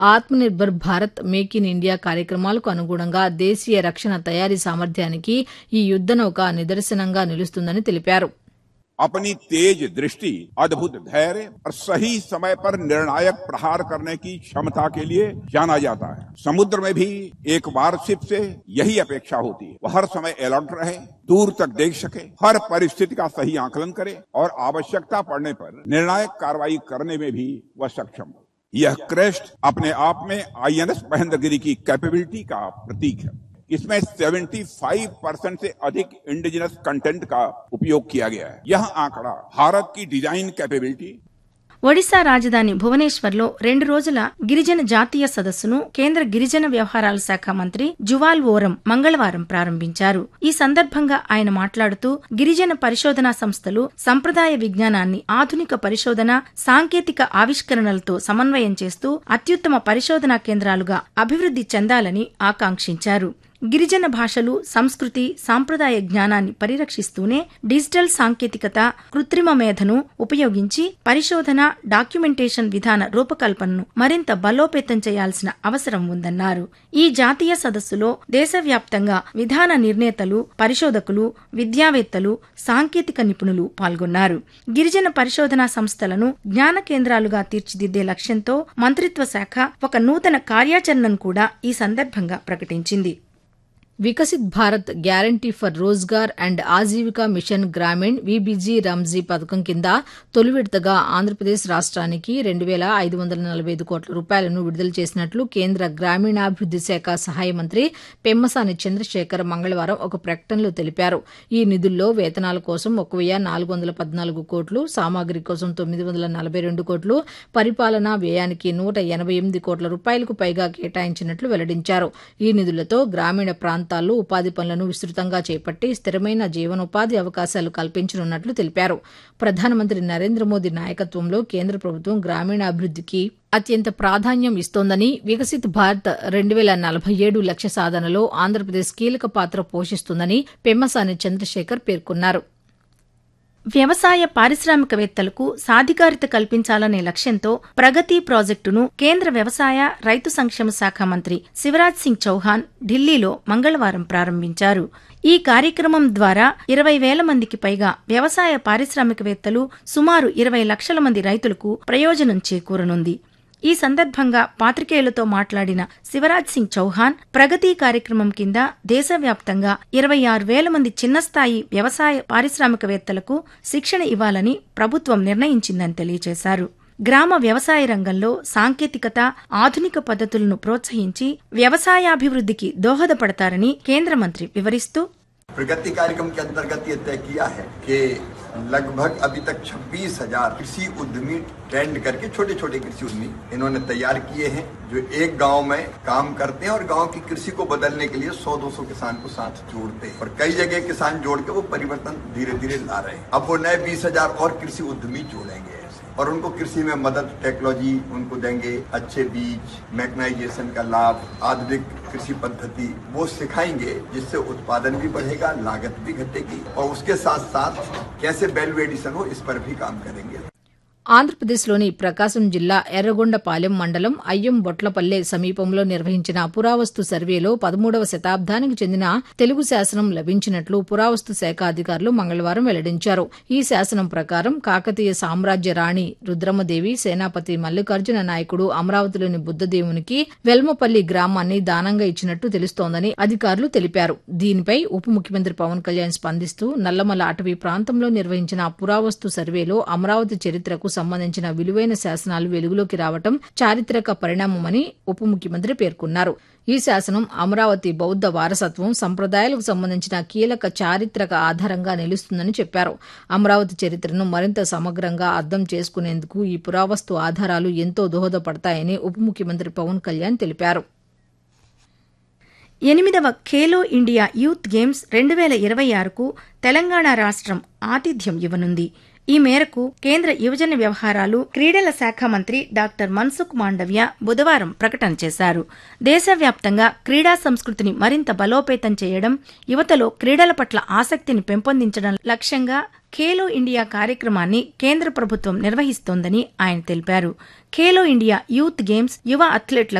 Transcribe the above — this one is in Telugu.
Atmanirbhar Bharat make in India కార్యక్రమాలకు అనుగుణంగా దేశీయ రక్షణ తయారీ సామర్థ్యానికి ఈ యుద్దనౌక నిదర్శనంగా నిలుస్తుందని తెలిపారు अपनी तेज दृष्टि अद्भुत धैर्य और सही समय पर निर्णायक प्रहार करने की क्षमता के लिए जाना जाता है समुद्र में भी एक वारशिप से यही अपेक्षा होती है वह हर समय अलर्ट रहे दूर तक देख सके हर परिस्थिति का सही आकलन करे और आवश्यकता पड़ने पर निर्णायक कार्रवाई करने में भी वह सक्षम हो यह क्रेस्ट अपने आप में आईएनएस महेंद्रगिरी की कैपेबिलिटी का प्रतीक है इसमें 75 परसेंट से अधिक इंडिजिनस कंटेंट का उपयोग किया गया है यह आंकड़ा भारत की डिजाइन कैपेबिलिटी ఒడిశా రాజధాని భువనేశ్వర్లో రెండు రోజుల గిరిజన జాతీయ సదస్సును కేంద్ర గిరిజన వ్యవహారాల శాఖ మంత్రి జువాల్ ఓరం మంగళవారం ప్రారంభించారు ఈ సందర్భంగా ఆయన మాట్లాడుతూ గిరిజన పరిశోధనా సంస్థలు సంప్రదాయ విజ్ఞానాన్ని ఆధునిక పరిశోధన సాంకేతిక ఆవిష్కరణలతో సమన్వయం చేస్తూ అత్యుత్తమ పరిశోధనా కేంద్రాలుగా అభివృద్ది చెందాలని ఆకాంక్షించారు గిరిజన భాషలు సంస్కృతి సాంప్రదాయ జ్ఞానాన్ని పరిరక్షిస్తూనే డిజిటల్ సాంకేతికత కృత్రిమ మేధను ఉపయోగించి పరిశోధన డాక్యుమెంటేషన్ విధాన రూపకల్పనను మరింత బలోపేతం చేయాల్సిన అవసరం ఉందన్నారు ఈ జాతీయ సదస్సులో దేశవ్యాప్తంగా విధాన నిర్ణేతలు పరిశోధకులు విద్యావేత్తలు సాంకేతిక నిపుణులు పాల్గొన్నారు గిరిజన పరిశోధనా సంస్థలను జ్ఞాన కేంద్రాలుగా తీర్చిదిద్దే లక్ష్యంతో మంత్రిత్వ శాఖ ఒక నూతన కార్యాచరణను కూడా ఈ సందర్భంగా ప్రకటించింది Viksit Bharat guarantee for Rozgar and Ajeevika mission Gramin VBG రంజీ పథకం కింద తొలి విడతగా ఆంధ్రప్రదేశ్ రాష్ట్రానికి రెండు వేల ఐదు వందల నలభై ఐదు కోట్ల రూపాయలను విడుదల చేసినట్లు కేంద్ర గ్రామీణాభివృద్ది శాఖ సహాయ మంత్రి పెమ్మసాని చంద్రశేఖర్ మంగళవారం ఒక ప్రకటనలో తెలిపారు ఈ నిధుల్లో వేతనాల కోసం ఒక వెయ్యి నాలుగు వందల పద్నాలుగు కోట్లు సామాగ్రి కోసం తొమ్మిది వందల నలభై రెండు కోట్లు పరిపాలనా వ్యయానికి నూట ఎనభై ఎనిమిది కోట్ల రూపాయలకు పైగా కేటాయించినట్లు వెల్లడించారు ఈ నిధులతో గ్రామీణ ప్రాంత ప్రాంతాల్లో ఉపాధి పనులను విస్తృతంగా చేపట్టి స్థిరమైన జీవనోపాధి అవకాశాలు కల్పించనున్నట్లు తెలిపారు ప్రధానమంత్రి నరేంద్ర మోదీ నాయకత్వంలో కేంద్ర ప్రభుత్వం గ్రామీణాభివృద్దికి అత్యంత ప్రాధాన్యం ఇస్తోందని వికసిత్ భారత్ రెండు వేల నలభై ఏడు లక్ష్య సాధనలో ఆంధ్రప్రదేశ్ కీలక పాత్ర పోషిస్తుందని పెమ్మసాని చంద్రశేఖర్ పేర్కొన్నారు వ్యవసాయ పారిశ్రామికవేత్తలకు సాధికారిత కల్పించాలనే లక్ష్యంతో ప్రగతి ప్రాజెక్టును కేంద్ర వ్యవసాయ రైతు సంక్షేమ శాఖ మంత్రి శివరాజ్ సింగ్ చౌహాన్ ఢిల్లీలో మంగళవారం ప్రారంభించారు ఈ కార్యక్రమం ద్వారా ఇరవై వేల మందికి పైగా వ్యవసాయ పారిశ్రామికవేత్తలు సుమారు ఇరవై లక్షల మంది రైతులకు ప్రయోజనం చేకూరనుంది ఈ సందర్భంగా పాత్రికేయులతో మాట్లాడిన శివరాజ్ సింగ్ చౌహాన్ ప్రగతి కార్యక్రమం కింద దేశవ్యాప్తంగా ఇరవై ఆరు వేల మంది చిన్నస్థాయి వ్యవసాయ పారిశ్రామికవేత్తలకు శిక్షణ ఇవ్వాలని ప్రభుత్వం నిర్ణయించిందని తెలియజేశారు గ్రామ వ్యవసాయ రంగంలో సాంకేతికత ఆధునిక పద్ధతులను ప్రోత్సహించి వ్యవసాయాభివృద్ధికి దోహదపడతారని కేంద్ర మంత్రి వివరిస్తూ प्रगति कार्यक्रम के अंतर्गत ये तय किया है कि लगभग अभी तक छब्बीस हजार कृषि उद्यमी ट्रेंड करके छोटे छोटे कृषि उद्यमी इन्होंने तैयार किए हैं जो एक गांव में काम करते हैं और गांव की कृषि को बदलने के लिए 100-200 किसान को साथ जोड़ते हैं और कई जगह किसान जोड़ के वो परिवर्तन धीरे धीरे ला रहे हैं अब वो नए बीस हजार और कृषि उद्यमी जोड़ेंगे और उनको कृषि में मदद टेक्नोलॉजी उनको देंगे अच्छे बीज मैकनाइजेशन का लाभ आधुनिक कृषि पद्धति वो सिखाएंगे जिससे उत्पादन भी बढ़ेगा लागत भी घटेगी और उसके साथ साथ कैसे वैल्यू एडिशन हो इस पर भी काम करेंगे ఆంధ్రప్రదేశ్లోని ప్రకాశం జిల్లా ఎర్రగొండపాలెం మండలం అయ్యం బొట్లపల్లె సమీపంలో నిర్వహించిన పురావస్తు సర్వేలో పదమూడవ శతాబ్దానికి చెందిన తెలుగు శాసనం లభించినట్లు పురావస్తు శాఖ అధికారులు మంగళవారం వెల్లడించారు ఈ శాసనం ప్రకారం కాకతీయ సామ్రాజ్య రాణి రుద్రమదేవి సేనాపతి మల్లికార్జున నాయకుడు అమరావతిలోని బుద్ధదేవునికి వెల్మపల్లి గ్రామాన్ని దానంగా ఇచ్చినట్టు తెలుస్తోందని అధికారులు తెలిపారు దీనిపై ఉప ముఖ్యమంత్రి పవన్ కళ్యాణ్ స్పందిస్తూ నల్లమల అటవీ ప్రాంతంలో నిర్వహించిన పురావస్తు సర్వేలో అమరావతి చరిత్రకు సంబంధించిన విలువైన శాసనాలు వెలుగులోకి రావటం చారిత్రక పరిణామమని ఉప ముఖ్యమంత్రి పేర్కొన్నారు ఈ శాసనం అమరావతి బౌద్ధ వారసత్వం సంప్రదాయాలకు సంబంధించిన కీలక చారిత్రక ఆధారంగా నిలుస్తుందని చెప్పారు అమరావతి చరిత్రను మరింత సమగ్రంగా అర్థం చేసుకునేందుకు ఈ పురావస్తు ఆధారాలు ఎంతో దోహదపడతాయని ఉప ముఖ్యమంత్రి పవన్ కళ్యాణ్ తెలిపారు ఎనిమిదవ ఖేలో ఇండియా యూత్ గేమ్స్ రెండు వేల ఇరవై ఆరుకు తెలంగాణ రాష్ట్రం ఆతిథ్యం ఇవ్వనుంది ఈ మేరకు కేంద్ర యువజన వ్యవహారాలు క్రీడల శాఖ మంత్రి డాక్టర్ మన్సుఖ్ మాండవ్య బుధవారం ప్రకటన చేశారు దేశవ్యాప్తంగా క్రీడా సంస్కృతిని మరింత బలోపేతం చేయడం యువతలో క్రీడల పట్ల ఆసక్తిని పెంపొందించడం లక్ష్యంగా ఖేలో ఇండియా కార్యక్రమాన్ని కేంద్ర ప్రభుత్వం నిర్వహిస్తోందని ఆయన తెలిపారు ఖేలో ఇండియా యూత్ గేమ్స్ యువ అథ్లెట్ల